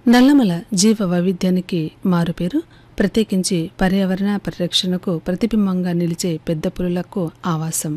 నల్లమల జీవ వైవిధ్యానికి మారుపేరు ప్రత్యేకించి పర్యావరణ పరిరక్షణకు ప్రతిబింబంగా నిలిచే పెద్ద పులులకు ఆవాసం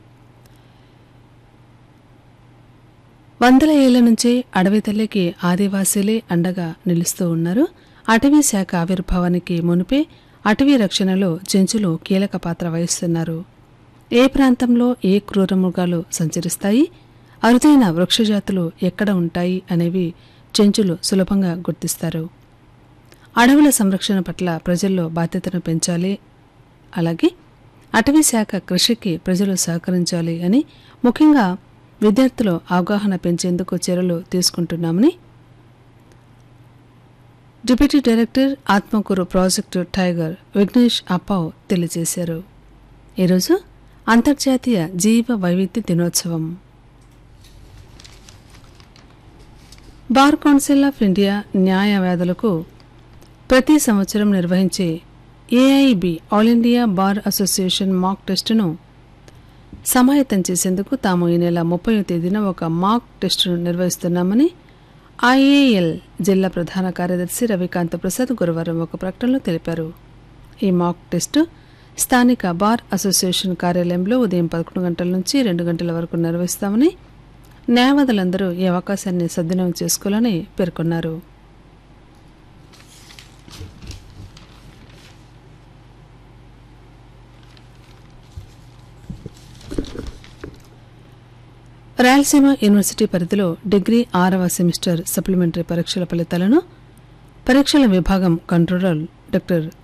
వందల ఏళ్ల నుంచే అడవి తల్లికి ఆదివాసీలే అండగా నిలుస్తూ ఉన్నారు అటవీ శాఖ ఆవిర్భావానికి మునిపే అటవీ రక్షణలో చెంచులు కీలక పాత్ర వహిస్తున్నారు ఏ ప్రాంతంలో ఏ క్రూర మృగాలు సంచరిస్తాయి అరుదైన వృక్షజాతులు ఎక్కడ ఉంటాయి అనేవి చెంచులు సులభంగా గుర్తిస్తారు అడవుల సంరక్షణ పట్ల ప్రజల్లో బాధ్యతను పెంచాలి అలాగే అటవీ శాఖ కృషికి ప్రజలు సహకరించాలి అని ముఖ్యంగా విద్యార్థులు అవగాహన పెంచేందుకు చర్యలు తీసుకుంటున్నామని deputy director Atmakur project tiger Vignesh Appav తెలియజేశారు ఈరోజు అంతర్జాతీయ జీవ వైవిధ్య దినోత్సవం బార్ కౌన్సిల్ ఆఫ్ ఇండియా న్యాయవాదులకు ప్రతి సంవత్సరం నిర్వహించే AIB all India bar association mock టెస్టును సమాయత్తం చేసేందుకు తాము ఈ నెల ముప్పై తేదీన ఒక మాక్ టెస్టును నిర్వహిస్తున్నామని ఐఏఎల్ జిల్లా ప్రధాన కార్యదర్శి రవికాంత్ ప్రసాద్ గురువారం ఒక ప్రకటనలో తెలిపారు ఈ మాక్ టెస్టు స్థానిక బార్ అసోసియేషన్ కార్యాలయంలో ఉదయం పదకొండు గంటల నుంచి రెండు గంటల వరకు నిర్వహిస్తామని న్యాయవాదులందరూ ఈ అవకాశాన్ని సద్వినియోగం చేసుకోవాలని పేర్కొన్నారు రాయలసీమ యూనివర్సిటీ పరిధిలో డిగ్రీ ఆరవ సెమిస్టర్ సప్లిమెంటరీ పరీక్షల ఫలితాలను పరీక్షల విభాగం కంట్రోలర్ డాక్టర్